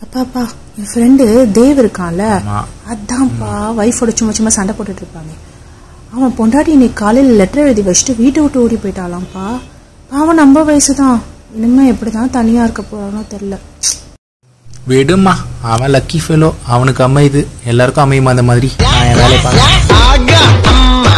அப்பாப்பா என் friend Dev இருக்கான்ல ஆமா. அதான்ப்பா ஒய்ஃபோட சும்மா சும்மா சண்டை போட்டுட்டு இருப்பானே அவன் பொண்டாட்டி இன்னைக்கு காலையில் லெட்டர் எழுதி வச்சுட்டு வீட்டை விட்டு ஓடி போயிட்டாலாம்ப்பா அவன் நம்ம வயசு தான் இனிமே எப்படிதான் தனியா இருக்க போறானோ தெரியல விடுமா அவன் லக்கி ஃபெலோ அவனுக்கு அமையுது எல்லாருக்கும் அமையுமா அந்த மாதிரி நான் என் வேலையை பார்க்கறேன்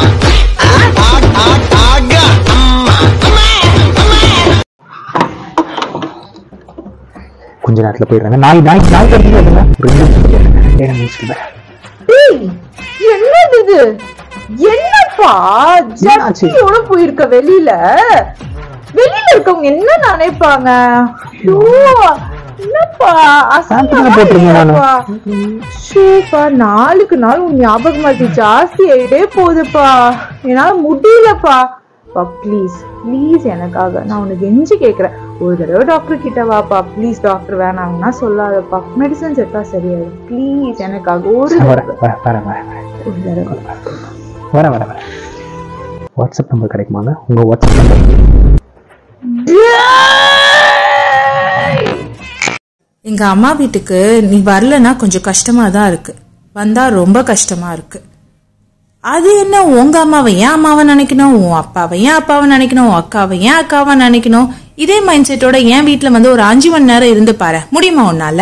கொஞ்ச நேரத்துல போயிடுறாங்க நாய் நாய் நாய் கடிச்சு வருதுங்க. ரெண்டு நிமிஷம் கேட்டேன். ஏன் முடிச்சுட்டு டேய், என்னது இது என்னப்பா என்னாச்சு? ஜட்டியோட போயிருக்க வெளியில வெளியில இருக்கவங்க என்ன நினைப்பாங்க ஐயோ, என்னப்பா சாப்பிட்டு போட்டிருக்கேன் நானு. ஷூப்பா நாளுக்கு நாள் உன் ஞாபகம் மருத்தி ஜாஸ்தி ஆயிட்டே போகுதுப்பா என்னால முடியலப்பா பா ப்ளீஸ் ப்ளீஸ் எனக்காக நான் உனக்கு எஞ்சி கேக்குறேன் ஒரு தடவை டாக்டர் கிட்ட வாப்பா ப்ளீஸ் டாக்டர் வேணாம்னா சொல்லாதப்பா மெடிசன்ஸ் எடுத்தா சரியாயிடும் ப்ளீஸ் எனக்காக ஒரு வரேன் தடவை வரேன் வரேன் வரேன் ஒரு தடவை வரேன் வரேன் வரேன் வாட்ஸ்அப் நம்பர் கிடைக்குமாங்க உங்க வாட்ஸ்அப் நம்பர் எங்க அம்மா வீட்டுக்கு நீ வரலன்னா கொஞ்சம் கஷ்டமா தான் இருக்கு வந்தா ரொம்ப கஷ்டமா இருக்கு அது என்ன உங்க அம்மாவை ஏன் அம்மாவை நினைக்கணும் உன் அப்பாவை ஏன் அப்பாவை நினைக்கணும் உன் அக்காவை ஏன் அக்காவை நினைக்கணும் இதே மைண்ட் செட்டோட என் வீட்ல வந்து ஒரு அஞ்சு மணி நேரம் இருந்து பாரு முடியுமா உன்னால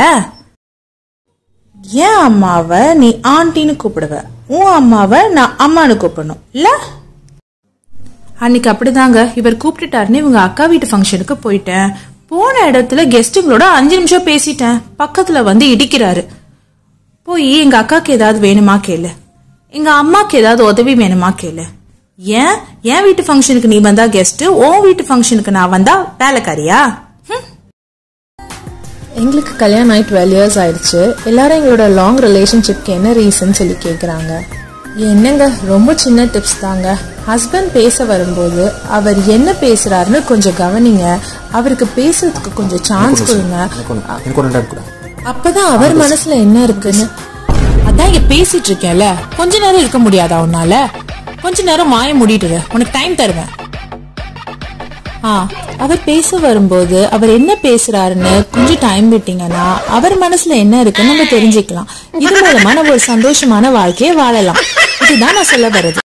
ஏன் அம்மாவை நீ ஆண்டின்னு கூப்பிடுவ உன் அம்மாவை நான் அம்மான்னு கூப்பிடணும் இல்ல அன்னைக்கு அப்படிதாங்க இவர் கூப்பிட்டுட்டாருன்னு இவங்க அக்கா வீட்டு ஃபங்க்ஷனுக்கு போயிட்டேன் போன இடத்துல கெஸ்ட்டுங்களோட அஞ்சு நிமிஷம் பேசிட்டேன் பக்கத்துல வந்து இடிக்கிறாரு போய் எங்க அக்காக்கு ஏதாவது வேணுமா கேளு எங்க அம்மாக்கு ஏதாவது உதவி வேணுமா கேளு ஏன் என் வீட்டு ஃபங்க்ஷனுக்கு நீ வந்தா கெஸ்ட் உன் வீட்டு ஃபங்க்ஷனுக்கு நான் வந்தா வேலைக்காரியா ஹம்? எங்களுக்கு கல்யாணம் ஆகி டுவெல் இயர்ஸ் ஆயிடுச்சு எல்லாரும் எங்களோட லாங் ரிலேஷன்ஷிப்க்கு என்ன ரீசன் சொல்லி கேட்குறாங்க என்னங்க ரொம்ப சின்ன டிப்ஸ் தாங்க ஹஸ்பண்ட் பேச வரும்போது அவர் என்ன பேசுறாருன்னு கொஞ்சம் கவனிங்க அவருக்கு பேசுறதுக்கு கொஞ்சம் சான்ஸ் கொடுங்க எனக்கு ஒன்று கூட அப்பதான் அவர் மனசுல என்ன இருக்குன்னு அதான் இங்க பேசிட்டு இருக்கேன்ல கொஞ்ச நேரம் இருக்க முடியாதா உன்னால கொஞ்ச நேரம் மாய மூடிட்டு இரு. உனக்கு டைம் தருவேன் ஆ அவர் பேச வரும்போது அவர் என்ன பேசுறாருன்னு கொஞ்சம் டைம் விட்டீங்கன்னா அவர் மனசுல என்ன இருக்குன்னு நம்ம தெரிஞ்சுக்கலாம் இது மூலமா நம்ம ஒரு சந்தோஷமான வாழ்க்கையை வாழலாம் இதுதான் நான் சொல்ல வர்றது